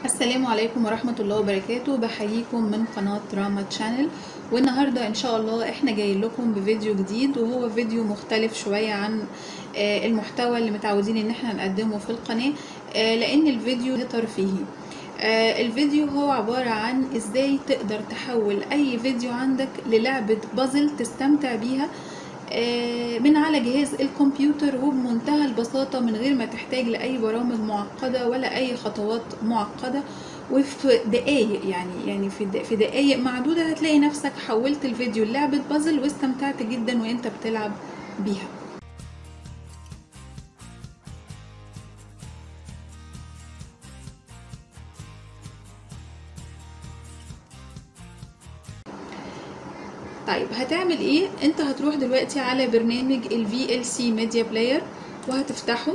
السلام عليكم ورحمة الله وبركاته بحييكم من قناة راما تشانل والنهاردة ان شاء الله احنا جايين لكم بفيديو جديد وهو فيديو مختلف شوية عن آه، المحتوى اللي متعودين ان احنا نقدمه في القناة آه، لان الفيديو ترفيهي آه، الفيديو هو عبارة عن ازاي تقدر تحول اي فيديو عندك للعبة بازل تستمتع بيها آه، من على جهاز الكمبيوتر وبمنتهى البساطة من غير ما تحتاج لأي برامج معقدة ولا أي خطوات معقدة وفي دقايق يعني يعني في د- في دقايق معدودة هتلاقي نفسك حولت الفيديو للعبة بازل واستمتعت جدا وانت بتلعب بيها طيب هتعمل ايه انت هتروح دلوقتي على برنامج ال VLC Media Player وهتفتحه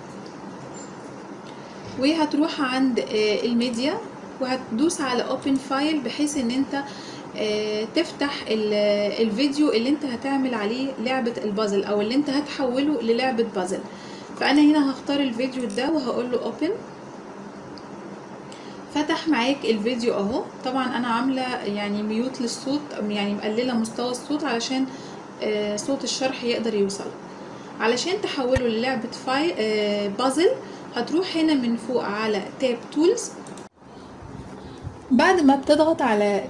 وهتروح عند آه، الميديا وهتدوس على Open File بحيث ان انت آه، تفتح ال- الفيديو اللي انت هتعمل عليه لعبة البازل او اللي انت هتحوله للعبة بازل فانا هنا هختار الفيديو ده وهقول له Open فتح معاك الفيديو اهو طبعا انا عامله يعني ميوت للصوت يعني مقلله مستوى الصوت علشان آه، صوت الشرح يقدر يوصل علشان تحوله للعبه فاي آه، بازل هتروح هنا من فوق على تاب تولز بعد ما بتضغط على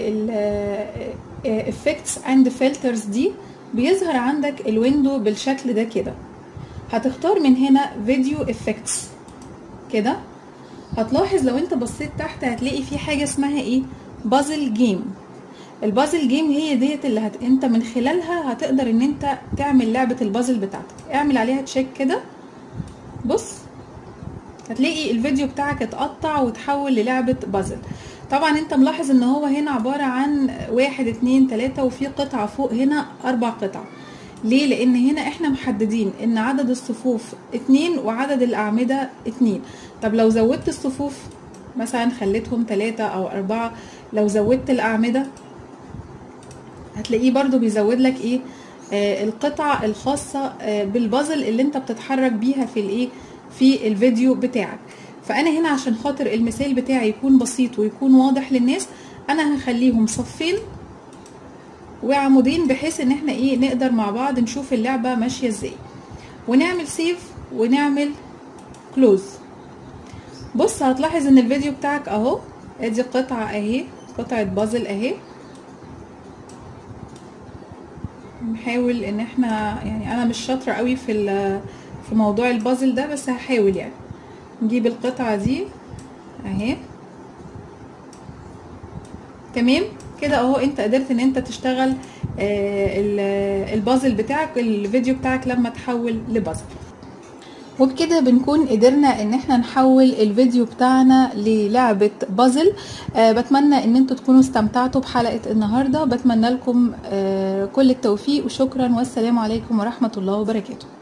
الافكتس اند فلترز دي بيظهر عندك الويندو بالشكل ده كده هتختار من هنا فيديو افكتس كده هتلاحظ لو انت بصيت تحت هتلاقي في حاجه اسمها ايه بازل جيم البازل جيم هي ديت اللي هت... انت من خلالها هتقدر ان انت تعمل لعبه البازل بتاعتك اعمل عليها تشيك كده بص هتلاقي الفيديو بتاعك اتقطع وتحول للعبه بازل طبعا انت ملاحظ ان هو هنا عباره عن واحد اتنين تلاته وفي قطعه فوق هنا اربع قطع ليه لان هنا احنا محددين ان عدد الصفوف اتنين وعدد الاعمده اتنين طب لو زودت الصفوف مثلا خليتهم تلاتة او اربعة لو زودت الاعمده هتلاقيه برضو بيزود لك ايه آه القطعة الخاصة آه بالبازل اللي انت بتتحرك بيها في الايه في الفيديو بتاعك فانا هنا عشان خاطر المثال بتاعي يكون بسيط ويكون واضح للناس انا هخليهم صفين وعمودين بحيث ان احنا ايه نقدر مع بعض نشوف اللعبة ماشية ازاي ونعمل سيف ونعمل كلوز بص هتلاحظ ان الفيديو بتاعك اهو ادي قطعة اهي قطعة بازل اهي نحاول ان احنا يعني انا مش شاطرة قوي في ال- في موضوع البازل ده بس هحاول يعني نجيب القطعة دي اهي تمام كده اهو انت قدرت ان انت تشتغل آه، ال- البازل بتاعك الفيديو بتاعك لما تحول لبازل وبكده بنكون قدرنا ان احنا نحول الفيديو بتاعنا للعبة بازل آه بتمنى ان انتوا تكونوا استمتعتوا بحلقة النهاردة بتمنى لكم آه كل التوفيق وشكرا والسلام عليكم ورحمة الله وبركاته